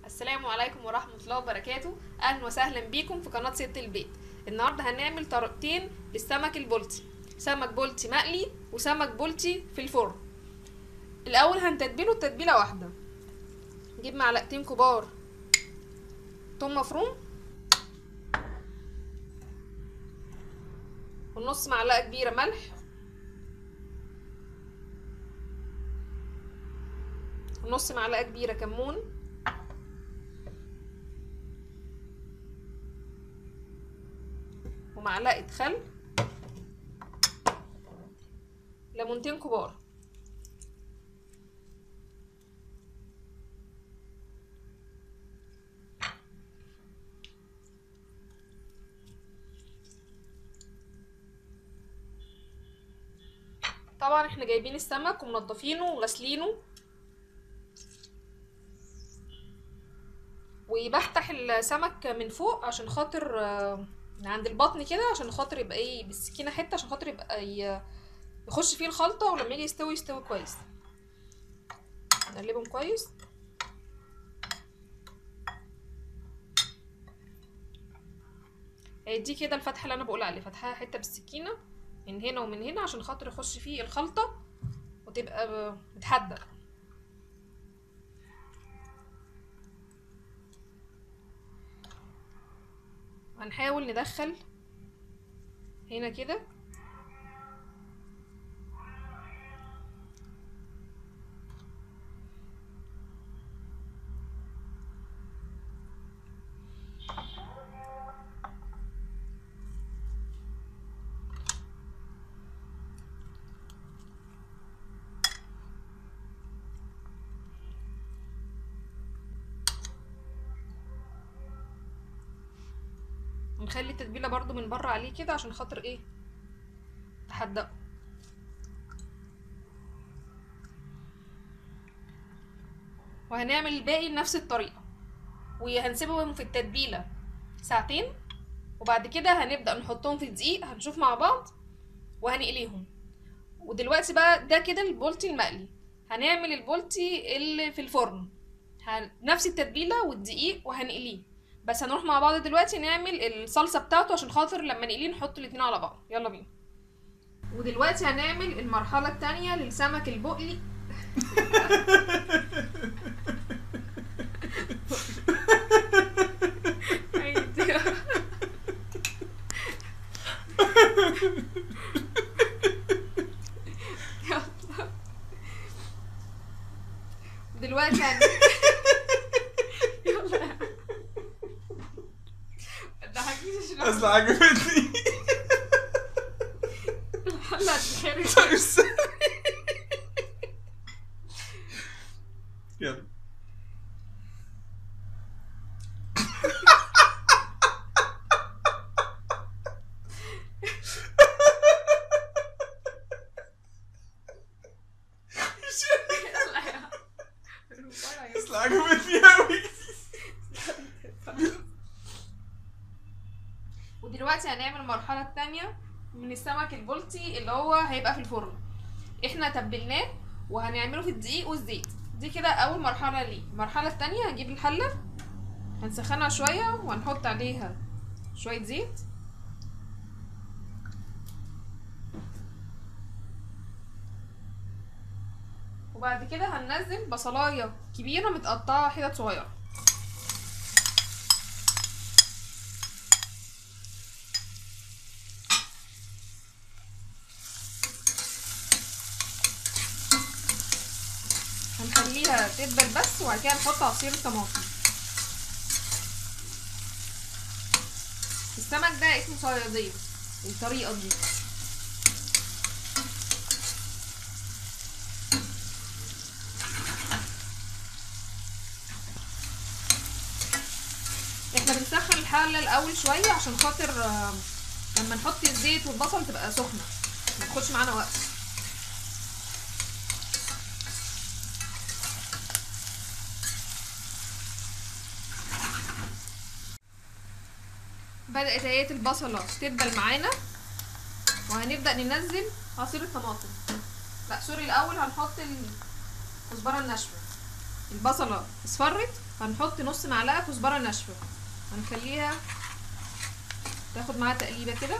السلام عليكم ورحمة الله وبركاته أهلا وسهلا بيكم في قناة ست البيت النهاردة هنعمل طريقتين للسمك البلطي سمك بلطي مقلي وسمك بلطي في الفرن الأول هنتتبله تتبيلة واحدة نجيب معلقتين كبار توم مفروم ونص معلقة كبيرة ملح ونص معلقة كبيرة كمون ومعلقة خل ليمونتين كبار طبعا احنا جايبين السمك ومنضفينه وغسلينه وبفتح السمك من فوق عشان خاطر من عند البطن كده عشان خاطر يبقى ايه بالسكينه حته عشان خاطر يبقى ي- يخش فيه الخلطه ولما يجي يستوي يستوي كويس نقلبهم كويس هي دي كده الفتحه اللي انا بقول عليها فتحها حته بالسكينه من هنا ومن هنا عشان خاطر يخش فيه الخلطه وتبقى متحدق هنحاول ندخل هنا كده ونخلي التتبيله برضو من بره عليه كده عشان خاطر ايه تحدقه وهنعمل الباقي بنفس الطريقه وهنسيبهم في التتبيله ساعتين وبعد كده هنبدا نحطهم في الدقيق هنشوف مع بعض وهنقليهم ودلوقتي بقى ده كده البولتي المقلي هنعمل البولتي اللي في الفرن هن... نفس التتبيله والدقيق وهنقليه بس هنروح مع بعض دلوقتي نعمل الصلصه بتاعته عشان خاطر لما نقليه نحط الاتنين على بعض يلا بينا ودلوقتي هنعمل المرحله التانية للسمك البقلي يلا. دلوقتي هن... يلا ضحكيش عشان اصل عجبتني الحلة هتتحرق طيب استنى. يلا يلا يا ربنا اصل عجبتني اوي ودلوقتي هنعمل المرحلة التانية من السمك البلطي اللي هو هيبقى في الفرن احنا تبلناه وهنعمله في الدقيق والزيت دي كده اول مرحلة ليه المرحلة التانية هنجيب الحلة هنسخنها شوية وهنحط عليها شوية زيت وبعد كده هننزل بصلاية كبيرة متقطعة حتت صغيرة هنخليها تدبل بس وبعد كده نحط عصير الطماطم السمك ده اسمه صيادية الطريقة دي احنا بنسخن الحلة الأول شوية عشان خاطر آه، لما نحط الزيت والبصل تبقى سخنة ما تاخدش معانا وقت بدأت اهيت البصلة تدبل معانا وهنبدأ ننزل عصير الطماطم لا سوري الأول هنحط الكزبرة الناشفة البصله اصفرت هنحط نص معلقه كزبره ناشفه هنخليها تاخد معاها تقليبه كده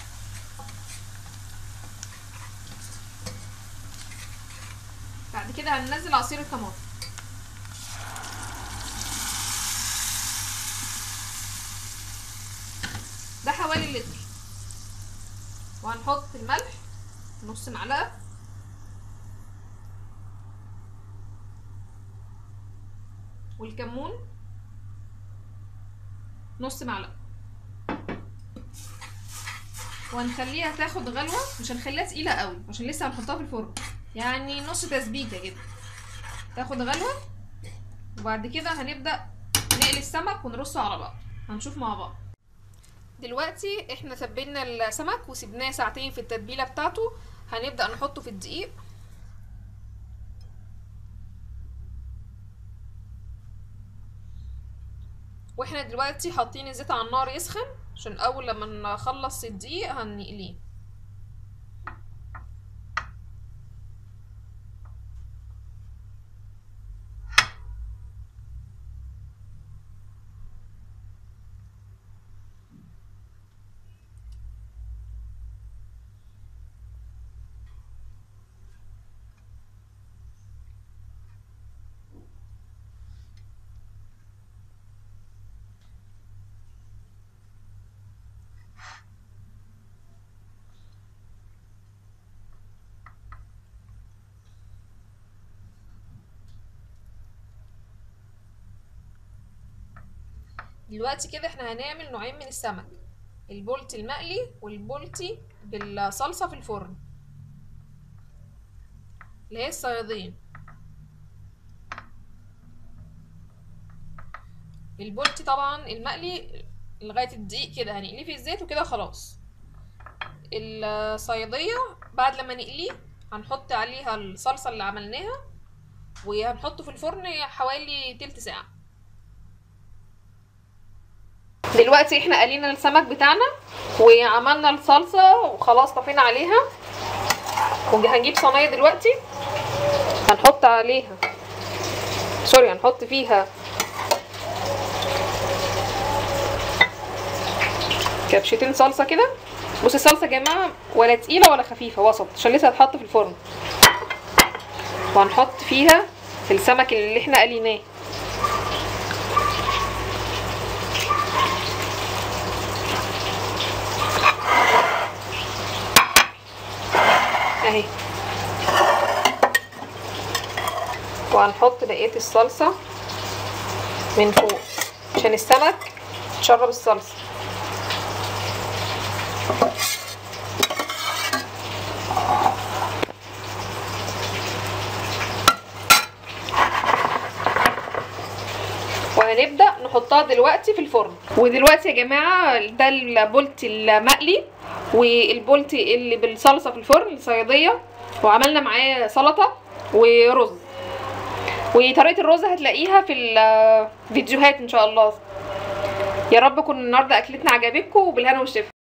بعد كده هننزل عصير الطماطم ده حوالي لتر وهنحط الملح نص معلقه والكمون نص معلقه وهنخليها تاخد غلوه مش هنخليها تقيله قوي عشان لسه هنحطها في الفرن يعني نص تسبيكه كده تاخد غلوه وبعد كده هنبدا نقلي السمك ونرصه على بعض هنشوف مع بعض دلوقتي احنا تبلنا السمك وسيبناه ساعتين في التتبيله بتاعته هنبدا نحطه في الدقيق واحنا دلوقتي حاطين الزيت على النار يسخن عشان اول لما نخلص الدقيق هنقليه دلوقتي كده احنا هنعمل نوعين من السمك البولتي المقلي والبولتي بالصلصة في الفرن اللي هي الصيادين البولتي طبعا المقلي لغاية الدقيق كده هنقليه في الزيت وكده خلاص الصيادية بعد لما نقليه هنحط عليها الصلصة اللي عملناها وهنحطه في الفرن حوالي تلت ساعة دلوقتي احنا قلينا السمك بتاعنا وعملنا الصلصة وخلاص طفينا عليها وهنجيب صينية دلوقتي هنحط عليها سوري هنحط فيها كبشتين صلصة كده بصي الصلصة يا جماعة ولا تقيلة ولا خفيفة وسط عشان لسه هتحط في الفرن وهنحط فيها السمك اللي احنا قليناه اهي وهنحط بقية الصلصة من فوق عشان السمك تشرب الصلصة وهنبدأ نحطها دلوقتي في الفرن ودلوقتي يا جماعة ده البولتي المقلي والبولتي اللي بالصلصة في الفرن الصيادية وعملنا معاه سلطة ورز وطريقة الرز هتلاقيها في الفيديوهات ان شاء الله يا رب تكون النهارده اكلتنا عجبتكم وبالهنا والشفا